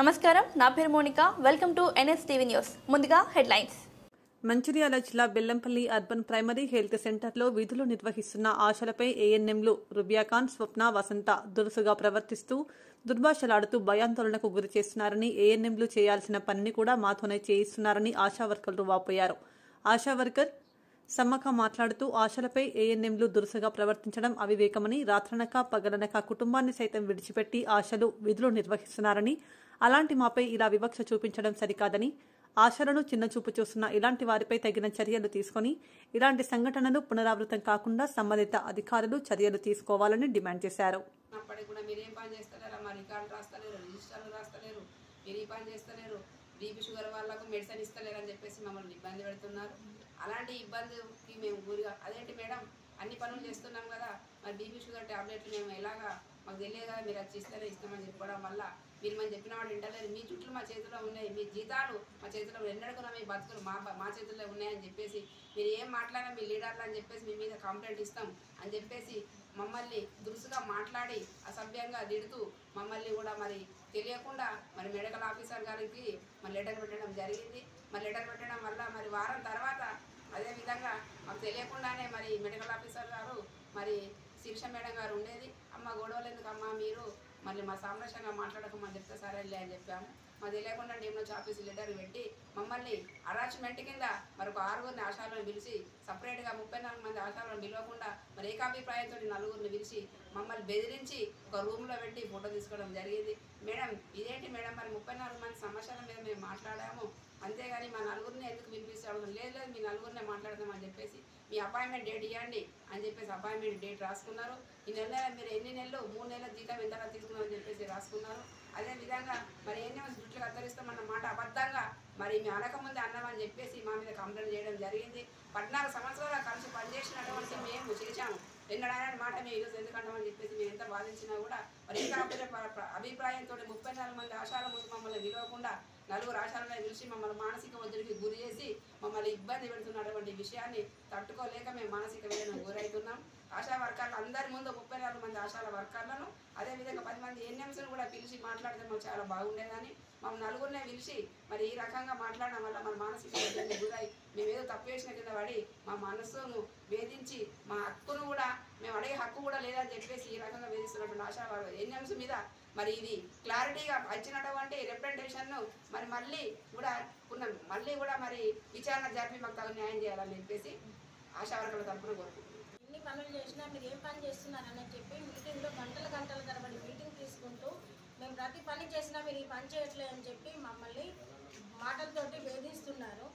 నమస్కారం నా పేరు Monika welcome to NS TV news ముందుగా హెడ్లైన్స్ మంచిర్యాల జిల్లా బెల్లంపల్లి అర్బన్ ప్రైమరీ హెల్త్ సెంటర్లో విధులు నిర్వహిస్తున్న ఆశలపై ఏఎన్ఎంలు రుబియాఖాన్ స్వప్న వసంత దురుసుగా ప్రవర్తిస్తూ దుర్భాషలాడుతూ భయాందోళనకు గురి చేస్తున్నారని ఏఎన్ఎంలు చేయాల్సిన పనిని కూడా మాతోనే చేయిస్తున్నారని ఆశా వర్కర్లు వాపోయారు ఆశా వర్కర్ సమ్మక్క మాట్లాడుతూ ఆశలపై ఏఎన్ఎంలు దురుసుగా ప్రవర్తించడం అవివేకమని రాత్రనక పగలనక కుటుంబాన్ని సైతం విడిచిపెట్టి ఆశలు విధులు నిర్వహిస్తున్నారని అలాంటి మాపై ఇలా వివక్ష చూపించడం సరికాదని ఆశలను చిన్నచూపు చూస్తున్న ఇలాంటి వారిపై తగిన చర్యలు తీసుకొని ఇలాంటి సంఘటనలు పునరావృతం కాకుండా సంబంధిత అధికారులు చర్యలు తీసుకోవాలని డిమాండ్ చేశారు అప్పటికి కూడా మీరు ఏం పని చేస్తలేరు మా రికార్డు రాస్తలేరు రిజిస్టర్లు రాస్తలేరు మీరు ఈ పని చేస్తలేరు బీపీ షుగర్ వాళ్ళకు మెడిసిన్ ఇస్తలేరు అని చెప్పేసి మమ్మల్ని ఇబ్బంది పెడుతున్నారు అలాంటి ఇబ్బందికి మేము గురిగా అదేంటి మేడం అన్ని పనులు చేస్తున్నాం కదా మరి బీపీ షుగర్ టాబ్లెట్లు మేము ఎలాగా మాకు తెలియదు కదా మీరు అది ఇస్తేనే ఇస్తామని చెప్పడం వల్ల మీరు మనం చెప్పిన వాళ్ళు వింటలేరు మీ చుట్టూ మా చేతిలో ఉన్నాయి మీ జీతాలు మా చేతిలో ఎన్నడుకున్నా మీ బతుకులు మా మా చేతుల్లో ఉన్నాయని చెప్పేసి మీరు ఏం మాట్లాడినా మీ లీడర్లు అని చెప్పేసి మీ మీద కంప్లైంట్ ఇస్తాం అని చెప్పేసి మమ్మల్ని దురుసుగా మాట్లాడి అసభ్యంగా తిడుతూ మమ్మల్ని కూడా మరి తెలియకుండా మరి మెడికల్ ఆఫీసర్ గారికి మరి లెటర్ పెట్టడం జరిగింది మరి లెటర్ పెట్టడం వల్ల మరి వారం తర్వాత అదేవిధంగా మాకు తెలియకుండానే మరి మెడికల్ ఆఫీసర్ గారు మరి శిరీష మేడం గారు ఉండేది అమ్మ గొడవలు ఎందుకమ్మా మీరు మళ్ళీ మా సామరస్యంగా మాట్లాడకమని చెప్తే సరేలే అని చెప్పాము మాది లేకుండా డిఎంహెచ్ ఆఫీస్ లెటర్ పెట్టి మమ్మల్ని అరాచ్మెంట్ కింద మరి ఒక ఆరుగురిని ఆశాలను పిలిచి సపరేట్గా ముప్పై నాలుగు మంది ఆశాలను పిలవకుండా మరి ఏకాభిప్రాయంతో నలుగురిని పిలిచి మమ్మల్ని బెదిరించి ఒక రూమ్లో పెట్టి ఫోటో తీసుకోవడం జరిగింది మేడం ఇదేంటి మేడం మరి ముప్పై నాలుగు మంది సమస్యల మీద మేము మాట్లాడాము అంతేగాని మా నలుగురిని ఎందుకు పిలిపిస్తాడు లేదు లేదు మీ నలుగురినే మాట్లాడదామని చెప్పేసి మీ అపాయింట్మెంట్ డేట్ ఇవ్వండి అని చెప్పేసి అపాయింట్మెంట్ డేట్ రాసుకున్నారు ఈ నెల మీరు ఎన్ని నెలలు మూడు నెలల జీతం ఎంత తీసుకున్నారని చెప్పేసి రాసుకున్నారు అదే విధంగా మరి ఎన్ని జుట్లు కత్తరిస్తామన్న మాట అబద్ధంగా మరి మీ అనకముందే అన్నామని చెప్పేసి మా మీద కంప్లైంట్ చేయడం జరిగింది పద్నాలుగు సంవత్సరాలు కలిసి పనిచేసినటువంటి మేము చేశాము ఎన్నడైనా మాట మేము ఈరోజు ఎందుకంటామని చెప్పేసి మేము ఎంత బాధించినా కూడా మరి ఇంకా అభిప్రాయ అభిప్రాయంతో ముప్పై నాలుగు మంది ఆశాల ముందు మమ్మల్ని విలువకుండా నలుగురు ఆశాలను పిలిచి మమ్మల్ని మానసిక ఒత్తిడికి గురి చేసి మమ్మల్ని ఇబ్బంది పెడుతున్నటువంటి విషయాన్ని తట్టుకోలేక మేము మానసిక వేదనకు గురవుతున్నాం ఆశా వర్కర్లు అందరి ముందు ముప్పై నాలుగు మంది ఆశాల వర్కర్లను అదేవిధంగా పది మంది ఎన్ఎంసీని కూడా పిలిచి మాట్లాడితే మాకు చాలా బాగుండేదని మమ్మల్ని నలుగురినే పిలిచి మరి ఈ రకంగా మాట్లాడడం వల్ల మన మానసిక ఒత్తిడికి గురై మేము ఏదో తప్పు చేసిన కింద పడి మా మనస్సును వేధించి మా హక్కును కూడా మేము అడిగే హక్కు కూడా లేదని చెప్పేసి ఈ రకంగా వేధిస్తున్నటువంటి ఆశా ఎన్ఎంసీ మీద మరి ఇది క్లారిటీగా వచ్చినటువంటి రిప్రజెంటేషన్ను మరి మళ్ళీ కూడా ఉన్న మళ్ళీ కూడా మరి విచారణ జరిపి మాకు తగు న్యాయం చేయాలని చెప్పేసి ఆశా వర్గాల తరఫున కోరుకుంటున్నాం ఎన్ని పనులు చేసినా మీరు ఏం పని చేస్తున్నారని చెప్పి మీటింగ్లో గంటల గంటల తరబడి మీటింగ్ తీసుకుంటూ మేము ప్రతి పని చేసినా మీరు ఈ పని చేయట్లేదు అని చెప్పి మమ్మల్ని మాటలతోటి వేధిస్తున్నారు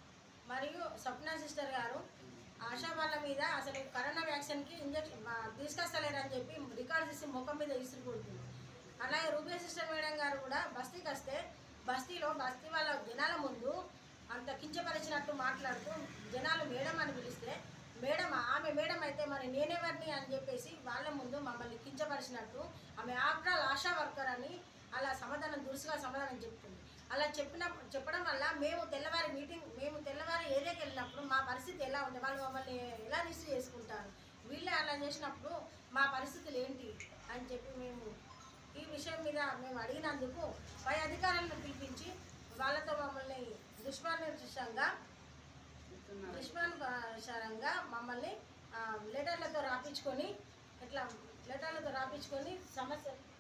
మరియు స్వప్న సిస్టర్ గారు ఆశా వాళ్ళ మీద అసలు కరోనా వ్యాక్సిన్కి ఇంజక్షన్ తీసుకొస్తలేరని చెప్పి రికార్డ్ చేసి ముఖం మీద ఇసురుకుంటుంది అలాగే రూపే సిస్టర్ మేడం గారు కూడా బస్తీకి వస్తే బస్తీలో బస్తీ వాళ్ళ జనాల ముందు అంత కించపరిచినట్టు మాట్లాడుతూ జనాలు మేడం అని పిలిస్తే మేడం ఆమె మేడం అయితే మరి నేనెవరిని అని చెప్పేసి వాళ్ళ ముందు మమ్మల్ని కించపరిచినట్టు ఆమె ఆఫ్టర్ ఆశా వర్కర్ అని అలా సమాధానం దురుసుగా సమాధానం చెప్తుంది అలా చెప్పిన చెప్పడం వల్ల మేము తెల్లవారి మీటింగ్ మేము తెల్లవారి ఏరియాకి వెళ్ళినప్పుడు మా పరిస్థితి ఎలా ఉంది వాళ్ళు మమ్మల్ని ఎలా రిసీవ్ చేసుకుంటారు వీళ్ళే అలా చేసినప్పుడు మా పరిస్థితులు ఏంటి అని చెప్పి మేము ఈ విషయం మీద మేము అడిగినందుకు పై అధికారులను పిలిపించి వాళ్ళతో మమ్మల్ని దుష్మానుషంగా దుష్మానుసారంగా మమ్మల్ని ఆ, లెటర్లతో రాపించుకొని ఇట్లా లెటర్లతో రాపించుకొని సమస్య